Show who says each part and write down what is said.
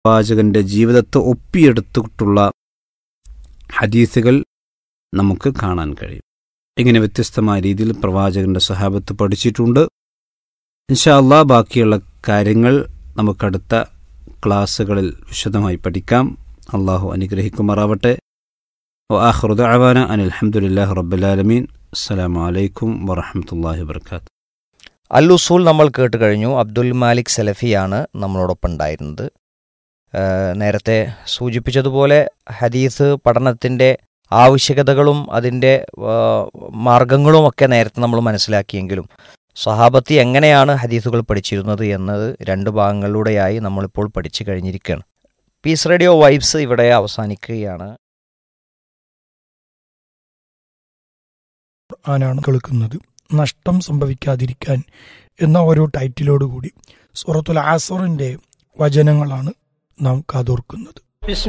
Speaker 1: പ്രവാചകന്റെ ജീവിതത്തെ ഒപ്പിയെടുത്തിട്ടുള്ള ഹദീസുകൾ നമുക്ക് കാണാൻ കഴിയും ഇങ്ങനെ വ്യത്യസ്തമായ രീതിയിൽ പ്രവാചകന്റെ സഹാബത്ത് പഠിച്ചിട്ടുണ്ട് ഇൻഷാ അള്ളാ ബാക്കിയുള്ള കാര്യങ്ങൾ നമുക്കടുത്ത ക്ലാസ്സുകളിൽ വിശദമായി പഠിക്കാം അള്ളാഹു അനുഗ്രഹിക്കുമാറാവട്ടെ وآخر دعوانا أن الحمد لله رب العالمين السلام عليكم ورحمة الله وبركاته
Speaker 2: അൽ ഉസൂൽ നമ്മൾ കേട്ട് കഴിഞ്ഞു അബ്ദുൽ മാലിക് സലഫിയാണ് നമ്മളോടൊപ്പം ഉണ്ടായിരുന്നത് ഏഹ് നേരത്തെ സൂചിപ്പിച്ചതുപോലെ ഹദീസ് പഠനത്തിൻ്റെ ആവശ്യകതകളും അതിൻ്റെ ഏഹ് മാർഗങ്ങളും ഒക്കെ നേരത്തെ നമ്മൾ മനസ്സിലാക്കിയെങ്കിലും സഹാബത്തി എങ്ങനെയാണ് ഹദീസുകൾ പഠിച്ചിരുന്നത് എന്നത് രണ്ട് ഭാഗങ്ങളിലൂടെയായി നമ്മളിപ്പോൾ പഠിച്ചു കഴിഞ്ഞിരിക്കുകയാണ് പീസ് റേഡിയോ വൈബ്സ് ഇവിടെ അവസാനിക്കുകയാണ്
Speaker 3: ഖുർആനാണ് കേൾക്കുന്നത് നഷ്ടം സംഭവിക്കാതിരിക്കാൻ എന്ന ഒരു ടൈറ്റിലോടുകൂടി സൂറത്തുൽ ആസറിന്റെ വചനങ്ങളാണ് നാം കാതോർക്കുന്നത്